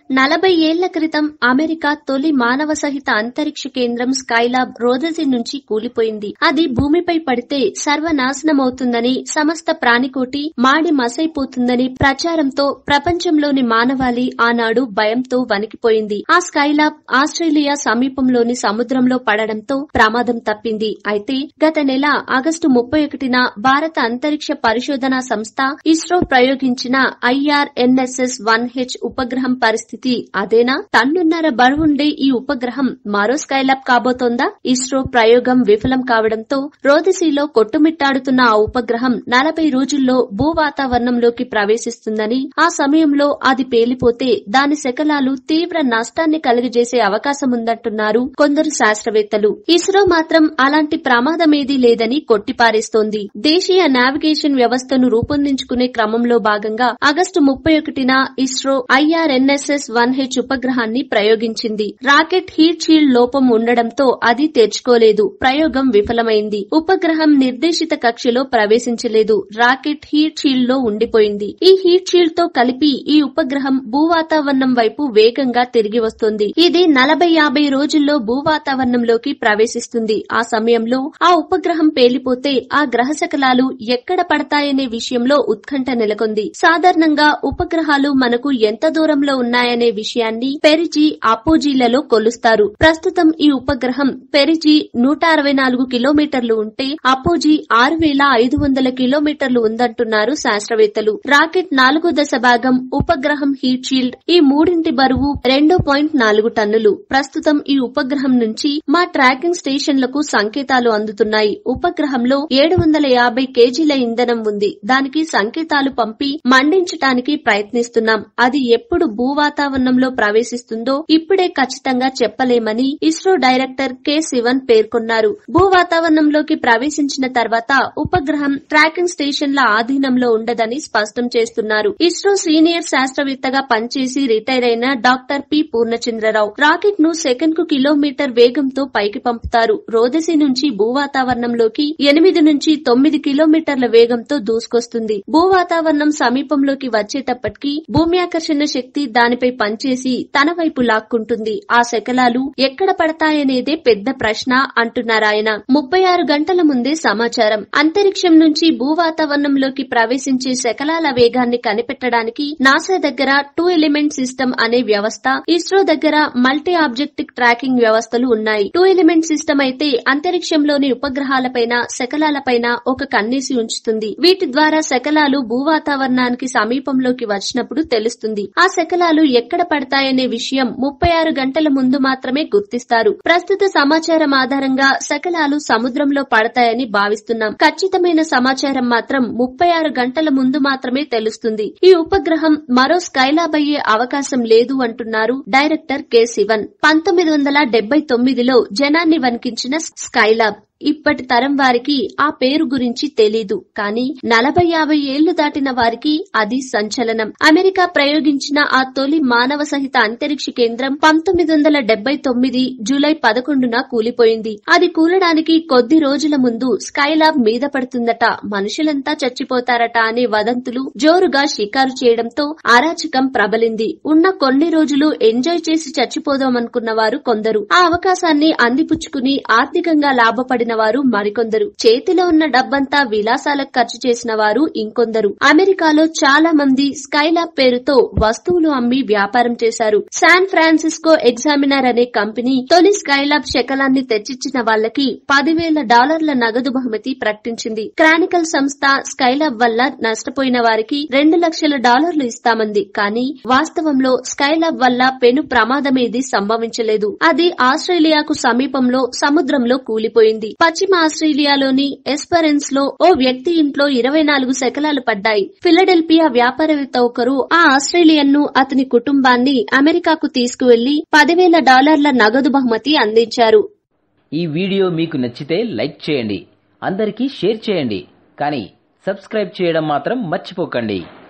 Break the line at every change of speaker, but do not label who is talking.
నలభై ఏళ్ల క్రితం అమెరికా తొలి మానవ సహిత అంతరిక్ష కేంద్రం స్కైలాబ్ రోదసి నుంచి కూలిపోయింది అది భూమిపై పడితే సర్వనాశనమవుతుందని సమస్త ప్రాణికోటి మాడి మసైపోతుందని ప్రచారంతో ప్రపంచంలోని మానవాళి ఆనాడు భయంతో వణికిపోయింది ఆ స్కైలాబ్ ఆస్ట్రేలియా సమీపంలోని సముద్రంలో పడడంతో ప్రమాదం తప్పింది అయితే గత నెల ఆగస్టు ముప్పై ఒకటిన భారత అంతరిక్ష పరిశోధనా సంస్థ ఇస్రో ప్రయోగించిన ఐఆర్ఎన్ఎస్ఎస్ వన్ హెచ్ ఉపగ్రహం పరిస్థితి అదేనా టన్నున్నర బరువుండే ఈ ఉపగ్రహం మరో స్కైలాబ్ కాబోతోందా ఇస్రో ప్రయోగం విఫలం కావడంతో రోదసీలో కొట్టుమిట్టాడుతున్న ఆ ఉపగ్రహం నలభై రోజుల్లో భూ వాతావరణంలోకి ప్రవేశిస్తుందని ఆ సమయంలో అది పేలిపోతే దాని శకలాలు తీవ్ర నష్టాన్ని కలుగజేసే అవకాశముందంటున్నారు కొందరు శాస్త్రవేత్తలు ఇస్రో మాత్రం అలాంటి ప్రమాదమేదీ లేదని కొట్టిపారేస్తోంది దేశీయ నావిగేషన్ వ్యవస్థను రూపొందించుకునే క్రమంలో భాగంగా ఆగస్టు ముప్పై ఒకటిన ఇస్రో ఐఆర్ఎన్ఎస్ఎస్ వన్ హెచ్ ఉపగ్రహాన్ని ప్రయోగించింది రాకెట్ హీట్ షీల్డ్ లోపం ఉండడంతో అది తెరుచుకోలేదు ప్రయోగం విఫలమైంది ఉపగ్రహం నిర్దేశిత కక్షలో ప్రవేశించలేదు రాకెట్ హీట్ షీల్డ్ లో ఉండిపోయింది ఈ హీట్ షీల్డ్ తో కలిపి ఈ ఉపగ్రహం భూవాతావరణం వైపు వేగంగా తిరిగి వస్తుంది ఇది నలభై యాభై రోజుల్లో భూవాతావరణంలోకి ప్రవేశిస్తుంది ఆ సమయంలో ఆ ఉపగ్రహం పేలిపోతే ఆ గ్రహ శకలాలు ఎక్కడ పడతాయనే విషయంలో ఉత్కంఠ నెలకొంది సాధారణంగా ఉపగ్రహాలు మనకు ఎంత దూరంలో ఉన్నాయనే విషయాన్ని పెరిజీ అపోజీలలో కొలుస్తారు ప్రస్తుతం ఈ ఉపగ్రహం పెరిజీ నూట అరవై నాలుగు కిలోమీటర్లు ఉంటే అపోజీ ఆరు వేల ఐదు వందల కిలోమీటర్లు ఉందంటున్నారు శాస్త్రవేత్తలు రాకెట్ నాలుగో దశ భాగం ఉపగ్రహం హీట్ షీల్డ్ ఈ మూడింటి బరువు రెండు పాయింట్ నాలుగు టన్నులు ప్రస్తుతం ఈ ఉపగ్రహం నుంచి మా ట్రాకింగ్ స్టేషన్లకు సంకేతాలు అందుతున్నాయి ఉపగ్రహంలో ఏడు వందల యాభై కేజీల ఇంధనం ఉంది దానికి సంకేతాలు పంపి మండించటానికి ప్రయత్నిస్తున్నాం అది ఎప్పుడు భూ వాతావరణంలో ప్రవేశిస్తుందో ఇప్పుడే ఖచ్చితంగా చెప్పలేమని ఇస్రో డైరెక్టర్ కె శివన్ పేర్కొన్నారు భూ వాతావరణంలోకి ప్రవేశించిన తర్వాత ఉపగ్రహం ట్రాకింగ్ స్టేషన్ల ఆధీనంలో ఉండదని స్పష్టం చేస్తున్నారు ఇస్రో సీనియర్ శాస్త్రవేత్తగా పనిచేసి రిటైర్ అయిన డాక్టర్ పి పూర్ణచంద్రరావు రాకెట్ ను సెకండ్ కు కిలోమీటర్ వేగంతో పైకి పంపుతారు రోదసి నుంచి భూ వాతావరణంలోకి ఎనిమిది నుంచి తొమ్మిది కిలోమీటర్ల వేగంతో దూసుకొస్తుంది భూ వాతావరణం సమీపంలోకి వచ్చేటప్పటికి భూమి ఆకర్షణ శక్తి దానిపై పనిచేసి తన వైపు లాక్కుంటుంది ఆ శకలాలు ఎక్కడ పడతాయనేదే పెద్ద ప్రశ్న అంటున్నారాయన ముప్పై ఆరు గంటల ముందే సమాచారం అంతరిక్షం నుంచి భూ వాతావరణంలోకి ప్రవేశించే శకలాల వేగాన్ని కనిపెట్టడానికి నాసా దగ్గర టూ ఎలిమెంట్ సిస్టమ్ అనే వ్యవస్థ ఇస్రో దగ్గర మల్టీ ఆబ్జెక్టివ్ ట్రాకింగ్ వ్యవస్థలు ఉన్నాయి టూ ఎలిమెంట్ సిస్టమ్ అయితే అంతరిక్షంలోని ఉపగ్రహాలపైన శకలాలపైన ఒక కన్నేసి ఉంచుతుంది వీటి ద్వారా శకలాలు భూ వాతావరణానికి సమీపంలోకి వచ్చినప్పుడు తెలుస్తుంది ఆ శకలాలు ఎక్కడ పడతాయనే విషయం ముప్పై ఆరు గంటల ముందు మాత్రమే గుర్తిస్తారు ప్రస్తుత సమాచారం ఆధారంగా శకలాలు సముద్రంలో పడతాయని భావిస్తున్నాం ఖచ్చితమైన సమాచారం మాత్రం ముప్పై ఆరు గంటల ముందు మాత్రమే తెలుస్తుంది ఈ ఉపగ్రహం మరో స్కైలాబ్ అయ్యే అవకాశం లేదు అంటున్నారు డైరెక్టర్ కె శివన్ పంతొమ్మిది వందల డెబ్బై తొమ్మిదిలో జనాన్ని వణికించిన స్కైలాబ్ ఇప్పటి తరం వారికి ఆ పేరు గురించి తెలీదు కానీ నలభై యాభై ఏళ్లు దాటిన వారికి అది సంచలనం అమెరికా ప్రయోగించిన ఆ తొలి మానవ సహిత అంతరిక్ష కేంద్రం పంతొమ్మిది వందల డెబ్బై తొమ్మిది జూలై పదకొండున కూలిపోయింది అది కూలడానికి కొద్ది రోజుల ముందు స్కైలాబ్ మీద పడుతుందట మనుషులంతా చచ్చిపోతారట అనే వదంతులు జోరుగా షికారు చేయడంతో అరాచకం ప్రబలింది ఉన్న కొన్ని రోజులు ఎంజాయ్ చేసి చచ్చిపోదామనుకున్న వారు కొందరు ఆ అవకాశాన్ని అందిపుచ్చుకుని ఆర్థికంగా లాభపడిన వారు మరికొందరు చేతిలో ఉన్న డబ్బంతా విలాసాలకు ఖర్చు చేసిన వారు ఇంకొందరు అమెరికాలో చాలా మంది స్కైలాబ్ పేరుతో వస్తువులు అమ్మి వ్యాపారం చేశారు శాన్ ఫ్రాన్సిస్కో ఎగ్జామినర్ అనే కంపెనీ తొలి స్కైలాబ్ శకలాన్ని తెచ్చిచ్చిన వాళ్లకి పదివేల డాలర్ల నగదు బహుమతి ప్రకటించింది క్రానికల్ సంస్థ స్కైలాబ్ వల్ల నష్టపోయిన వారికి రెండు లక్షల డాలర్లు ఇస్తామంది కానీ వాస్తవంలో స్కైలాబ్ వల్ల పెను ప్రమాదమేది సంభవించలేదు అది ఆస్ట్రేలియాకు సమీపంలో సముద్రంలో కూలిపోయింది పశ్చిమ ఆస్ట్రేలియాలోని ఎస్పరెన్స్ లో ఓ వ్యక్తి ఇంట్లో ఇరవై నాలుగు శకలాలు పడ్డాయి ఫిలడెల్ఫియా వ్యాపారవేత్త ఒకరు ఆ ఆస్ట్రేలియన్ ను అతని కుటుంబాన్ని అమెరికాకు తీసుకువెళ్లి పదివేల డాలర్ల నగదు బహుమతి అందించారు
ఈ వీడియో మీకు నచ్చితే లైక్ చేయండి అందరికీ షేర్ చేయండి కానీ సబ్స్క్రైబ్ చేయడం మాత్రం మర్చిపోకండి